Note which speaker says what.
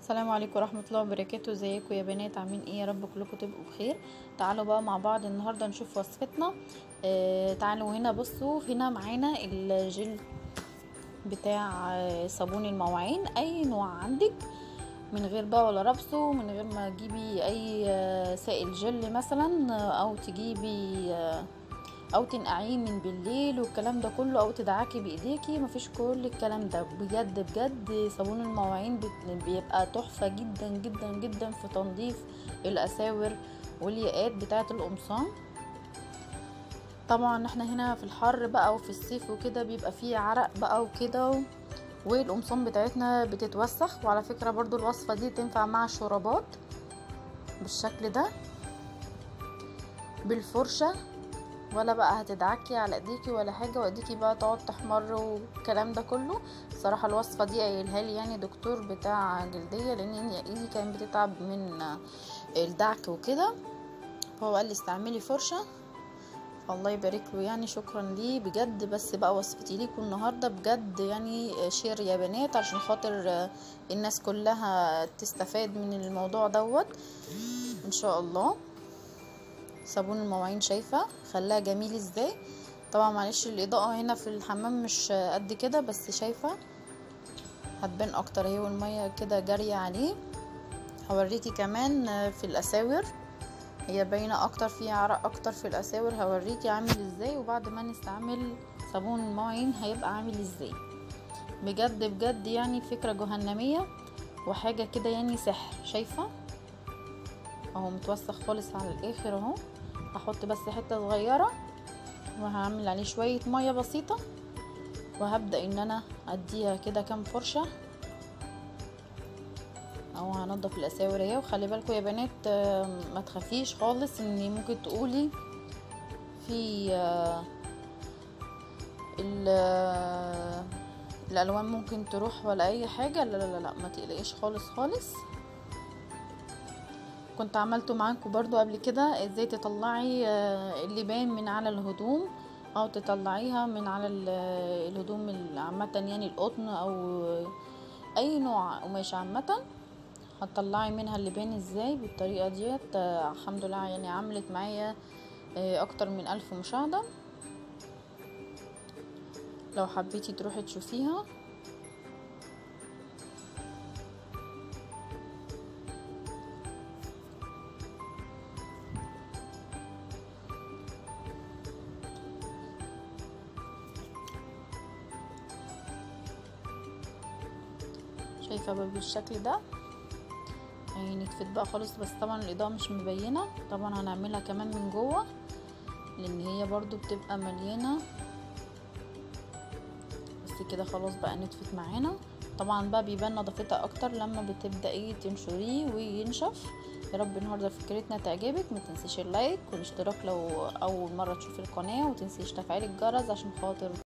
Speaker 1: السلام عليكم ورحمة الله وبركاته ازيكم يا بنات عاملين ايه يا رب كلكم تبقوا بخير تعالوا بقى مع بعض النهاردة نشوف وصفتنا آه تعالوا هنا بصوا هنا معانا الجل بتاع آه، صابون المواعين اي نوع عندك من غير بقى ولا ربسه من غير ما تجيبي اي آه، سائل جل مثلا آه، او تجيبي آه، او تنقعيه من بالليل والكلام ده كله او تدعكي بايديكي مفيش كل الكلام ده بجد بجد صابون المواعين بت- بيبقى تحفة جدا جدا جدا في تنظيف الاساور والياقات بتاعة القمصان طبعا احنا هنا في الحر بقى وفي الصيف وكده بيبقى فيه عرق بقى وكده و... والقمصان بتاعتنا بتتوسخ وعلى فكرة برضو الوصفة دي تنفع مع الشرابات بالشكل ده بالفرشة ولا بقى هتدعكي على ايديكي ولا حاجه وايديكي بقى تقعد تحمر والكلام ده كله الصراحه الوصفه دي قايلها لي يعني دكتور بتاع جلديه لان ايدي كانت بتتعب من الدعك وكده فهو قال لي استعملي فرشه الله يبارك له يعني شكرا ليه بجد بس بقى وصفتي ليكم النهارده بجد يعني شير يا بنات عشان خاطر الناس كلها تستفاد من الموضوع دوت ان شاء الله صابون المواعين شايفه خلاها جميل ازاي طبعا معلش الاضاءه هنا في الحمام مش قد كده بس شايفه هتبان اكتر اهي والميه كده جاريه عليه هوريكي كمان في الاساور هي باينه اكتر فيها عرق اكتر في الاساور هوريكي عامل ازاي وبعد ما نستعمل صابون المواعين هيبقى عامل ازاي بجد بجد يعني فكره جهنميه وحاجه كده يعني سحر شايفه اهو متوسخ خالص على الاخر اهو هحط بس حته صغيره وهعمل عليه شويه ميه بسيطه وهبدا ان انا اديها كده كام فرشه اهو هنضف الاساور اهي وخلي بالكم يا بنات ما تخافيش خالص ان ممكن تقولي في الالوان ممكن تروح ولا اي حاجه لا لا لا ما تقلقيش خالص خالص كنت عملته معاكم برضو قبل كده ازاي تطلعي اللبان من على الهدوم او تطلعيها من على الهدوم عامه يعني القطن او اي نوع قماش عامه هتطلعي منها اللبان ازاي بالطريقه ديت الحمد لله يعني عملت معايا اكتر من الف مشاهده لو حبيتي تروحي تشوفيها شايفه بقى بالشكل ده يعني نتفت بقى خالص بس طبعا الاضاءه مش مبينه طبعا هنعملها كمان من جوه لان هي برضو بتبقى مليانه بس كده خلاص بقى نتفت معانا طبعا بقى بيبان نظافتها اكتر لما بتبداي تنشريه وينشف يا رب النهارده فكرتنا تعجبك ما تنسيش اللايك والاشتراك لو اول مره تشوفي القناه وتنسيش تفعيل الجرس عشان خاطر